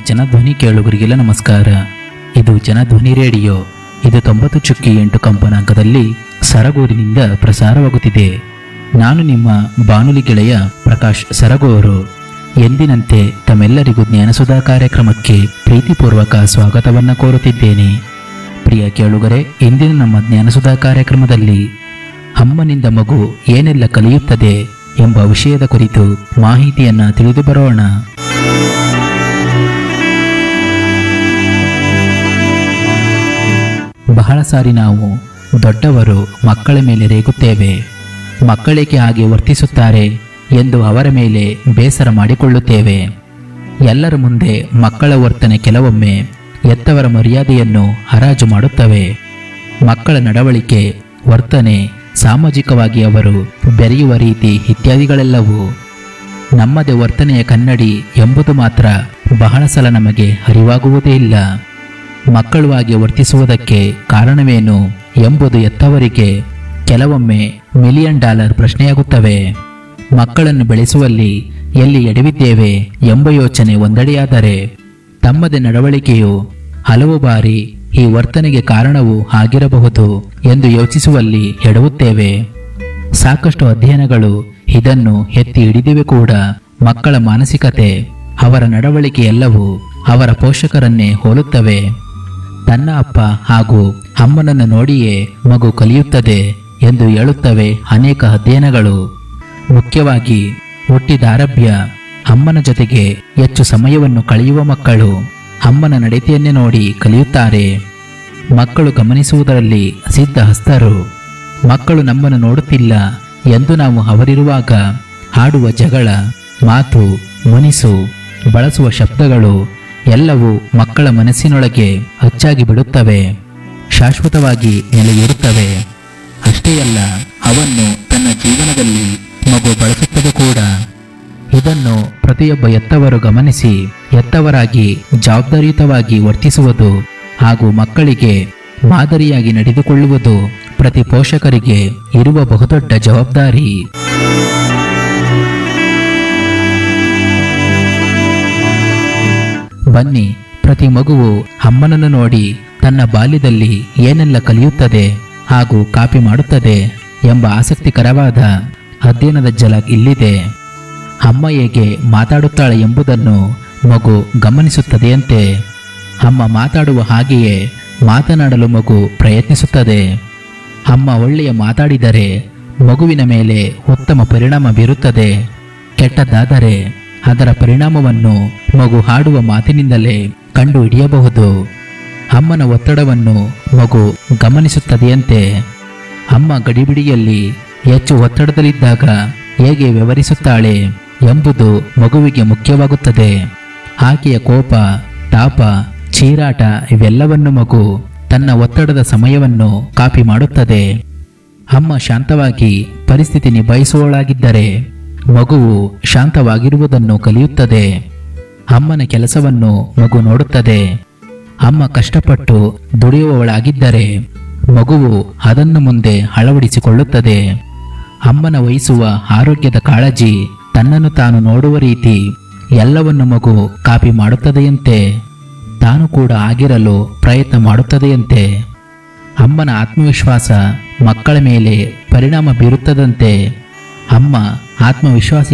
ಜನಧ್ವನಿ ಕೇಳುಗರಿಗೆಲ್ಲ ನಮಸ್ಕಾರ ಇದು ಜನಧ್ವನಿ ರೇಡಿಯೋ ಇದು ತೊಂಬತ್ತು ಚುಕ್ಕಿ ಎಂಟು ಕಂಪನಾಂಕದಲ್ಲಿ ಸರಗೂರಿನಿಂದ ಪ್ರಸಾರವಾಗುತ್ತಿದೆ ನಾನು ನಿಮ್ಮ ಬಾನುಲಿ ಗೆಳೆಯ ಪ್ರಕಾಶ್ ಸರಗೂರು ಎಂದಿನಂತೆ ತಮ್ಮೆಲ್ಲರಿಗೂ ಜ್ಞಾನಸುಧಾ ಕಾರ್ಯಕ್ರಮಕ್ಕೆ ಪ್ರೀತಿಪೂರ್ವಕ ಸ್ವಾಗತವನ್ನು ಕೋರುತ್ತಿದ್ದೇನೆ ಪ್ರಿಯ ಕೇಳುಗರೆ ಇಂದಿನ ನಮ್ಮ ಜ್ಞಾನಸುಧಾ ಕಾರ್ಯಕ್ರಮದಲ್ಲಿ ಅಮ್ಮನಿಂದ ಮಗು ಏನೆಲ್ಲ ಕಲಿಯುತ್ತದೆ ಎಂಬ ವಿಷಯದ ಕುರಿತು ಮಾಹಿತಿಯನ್ನ ತಿಳಿದು ಬರೋಣ ಬಹಳ ಸಾರಿ ನಾವು ದೊಡ್ಡವರು ಮಕ್ಕಳ ಮೇಲೆ ರೇಗುತ್ತೇವೆ ಮಕ್ಕಳಿಗೆ ಹಾಗೆ ವರ್ತಿಸುತ್ತಾರೆ ಎಂದು ಅವರ ಮೇಲೆ ಬೇಸರ ಮಾಡಿಕೊಳ್ಳುತ್ತೇವೆ ಎಲ್ಲರ ಮುಂದೆ ಮಕ್ಕಳ ವರ್ತನೆ ಕೆಲವೊಮ್ಮೆ ಎತ್ತವರ ಮರ್ಯಾದೆಯನ್ನು ಹರಾಜು ಮಾಡುತ್ತವೆ ಮಕ್ಕಳ ನಡವಳಿಕೆ ವರ್ತನೆ ಸಾಮಾಜಿಕವಾಗಿ ಅವರು ಬೆರೆಯುವ ರೀತಿ ಇತ್ಯಾದಿಗಳೆಲ್ಲವೂ ನಮ್ಮದೇ ವರ್ತನೆಯ ಕನ್ನಡಿ ಎಂಬುದು ಮಾತ್ರ ಬಹಳ ಸಲ ನಮಗೆ ಅರಿವಾಗುವುದೇ ಇಲ್ಲ ಮಕ್ಕಳು ಹಾಗೆ ವರ್ತಿಸುವುದಕ್ಕೆ ಕಾರಣವೇನು ಎಂಬುದು ಎತ್ತವರಿಗೆ ಕೆಲವೊಮ್ಮೆ ಮಿಲಿಯನ್ ಡಾಲರ್ ಪ್ರಶ್ನೆಯಾಗುತ್ತವೆ ಮಕ್ಕಳನ್ನು ಬೆಳೆಸುವಲ್ಲಿ ಎಲ್ಲಿ ಎಡವಿದ್ದೇವೆ ಎಂಬ ಯೋಚನೆ ಒಂದೆಡೆಯಾದರೆ ತಮ್ಮದೇ ನಡವಳಿಕೆಯು ಹಲವು ಬಾರಿ ಈ ವರ್ತನೆಗೆ ಕಾರಣವೂ ಆಗಿರಬಹುದು ಎಂದು ಯೋಚಿಸುವಲ್ಲಿ ಎಡವುತ್ತೇವೆ ಸಾಕಷ್ಟು ಅಧ್ಯಯನಗಳು ಇದನ್ನು ಎತ್ತಿ ಹಿಡಿದಿವೆ ಕೂಡ ಮಕ್ಕಳ ಮಾನಸಿಕತೆ ಅವರ ನಡವಳಿಕೆ ಎಲ್ಲವೂ ಅವರ ಪೋಷಕರನ್ನೇ ಹೋಲುತ್ತವೆ ತನ್ನ ಅಪ್ಪ ಹಾಗೂ ಅಮ್ಮನನ್ನು ನೋಡಿಯೇ ಮಗು ಕಲಿಯುತ್ತದೆ ಎಂದು ಹೇಳುತ್ತವೆ ಅನೇಕ ಅಧ್ಯಯನಗಳು ಮುಖ್ಯವಾಗಿ ಹುಟ್ಟಿದಾರಭ್ಯ ಅಮ್ಮನ ಜೊತೆಗೆ ಹೆಚ್ಚು ಸಮಯವನ್ನು ಕಳೆಯುವ ಮಕ್ಕಳು ಅಮ್ಮನ ನಡತೆಯನ್ನೇ ನೋಡಿ ಕಲಿಯುತ್ತಾರೆ ಮಕ್ಕಳು ಗಮನಿಸುವುದರಲ್ಲಿ ಸಿದ್ಧಹಸ್ತರು ಮಕ್ಕಳು ನಮ್ಮನ್ನು ನೋಡುತ್ತಿಲ್ಲ ಎಂದು ನಾವು ಅವರಿರುವಾಗ ಆಡುವ ಜಗಳ ಮಾತು ಮುನಿಸು ಬಳಸುವ ಶಬ್ದಗಳು ಎಲ್ಲವೂ ಮಕ್ಕಳ ಮನಸ್ಸಿನೊಳಗೆ ಅಚ್ಚಾಗಿ ಬಿಡುತ್ತವೆ ಶಾಶ್ವತವಾಗಿ ನೆಲೆಯೂರುತ್ತವೆ ಅಷ್ಟೇ ಅಲ್ಲ ಅವನ್ನು ತನ್ನ ಜೀವನದಲ್ಲಿ ಮಗು ಬಳಸುತ್ತದೆ ಕೂಡ ಇದನ್ನು ಪ್ರತಿಯೊಬ್ಬ ಎತ್ತವರು ಗಮನಿಸಿ ಎತ್ತವರಾಗಿ ಜವಾಬ್ದಾರಿಯುತವಾಗಿ ವರ್ತಿಸುವುದು ಹಾಗೂ ಮಕ್ಕಳಿಗೆ ಮಾದರಿಯಾಗಿ ನಡೆದುಕೊಳ್ಳುವುದು ಪ್ರತಿ ಪೋಷಕರಿಗೆ ಇರುವ ಬಹುದೊಡ್ಡ ಜವಾಬ್ದಾರಿ ಬನ್ನಿ ಪ್ರತಿ ಮಗುವು ಅಮ್ಮನನ್ನು ನೋಡಿ ತನ್ನ ಬಾಲ್ಯದಲ್ಲಿ ಏನೆಲ್ಲ ಕಲಿಯುತ್ತದೆ ಹಾಗೂ ಕಾಪಿ ಮಾಡುತ್ತದೆ ಎಂಬ ಆಸಕ್ತಿಕರವಾದ ಅಧ್ಯಯನದ ಜಲಕ್ ಇಲ್ಲಿದೆ ಅಮ್ಮ ಹೇಗೆ ಮಾತಾಡುತ್ತಾಳೆ ಎಂಬುದನ್ನು ಮಗು ಗಮನಿಸುತ್ತದೆಯಂತೆ ಅಮ್ಮ ಮಾತಾಡುವ ಹಾಗೆಯೇ ಮಾತನಾಡಲು ಮಗು ಪ್ರಯತ್ನಿಸುತ್ತದೆ ಅಮ್ಮ ಒಳ್ಳೆಯ ಮಾತಾಡಿದರೆ ಮಗುವಿನ ಮೇಲೆ ಉತ್ತಮ ಪರಿಣಾಮ ಬೀರುತ್ತದೆ ಕೆಟ್ಟದ್ದಾದರೆ ಅದರ ಪರಿಣಾಮವನ್ನು ಮಗು ಹಾಡುವ ಮಾತಿನಿಂದಲೇ ಕಂಡು ಹಿಡಿಯಬಹುದು ಅಮ್ಮನ ಒತ್ತಡವನ್ನು ಮಗು ಗಮನಿಸುತ್ತದೆಯಂತೆ ಅಮ್ಮ ಗಡಿಬಿಡಿಯಲ್ಲಿ ಹೆಚ್ಚು ಒತ್ತಡದಲ್ಲಿದ್ದಾಗ ಹೇಗೆ ವ್ಯವಹರಿಸುತ್ತಾಳೆ ಎಂಬುದು ಮಗುವಿಗೆ ಮುಖ್ಯವಾಗುತ್ತದೆ ಆಕೆಯ ಕೋಪ ತಾಪ ಚೀರಾಟ ಇವೆಲ್ಲವನ್ನು ಮಗು ತನ್ನ ಒತ್ತಡದ ಸಮಯವನ್ನು ಕಾಪಿ ಮಾಡುತ್ತದೆ ಅಮ್ಮ ಶಾಂತವಾಗಿ ಪರಿಸ್ಥಿತಿ ನಿಭಾಯಿಸುವವಳಾಗಿದ್ದರೆ ಮಗುವು ಶಾಂತವಾಗಿರುವುದನ್ನು ಕಲಿಯುತ್ತದೆ ಅಮ್ಮನ ಕೆಲಸವನ್ನು ಮಗು ನೋಡುತ್ತದೆ ಅಮ್ಮ ಕಷ್ಟಪಟ್ಟು ದುಡಿಯುವವಳಾಗಿದ್ದರೆ ಮಗುವು ಅದನ್ನು ಮುಂದೆ ಅಳವಡಿಸಿಕೊಳ್ಳುತ್ತದೆ ಅಮ್ಮನ ವಹಿಸುವ ಆರೋಗ್ಯದ ಕಾಳಜಿ ತನ್ನನ್ನು ತಾನು ನೋಡುವ ರೀತಿ ಎಲ್ಲವನ್ನು ಮಗು ಕಾಪಿ ಮಾಡುತ್ತದೆಯಂತೆ ತಾನು ಕೂಡ ಆಗಿರಲು ಪ್ರಯತ್ನ ಮಾಡುತ್ತದೆಯಂತೆ ಅಮ್ಮನ ಆತ್ಮವಿಶ್ವಾಸ ಮಕ್ಕಳ ಮೇಲೆ ಪರಿಣಾಮ ಬೀರುತ್ತದಂತೆ ಅಮ್ಮ ಆತ್ಮವಿಶ್ವಾಸಿ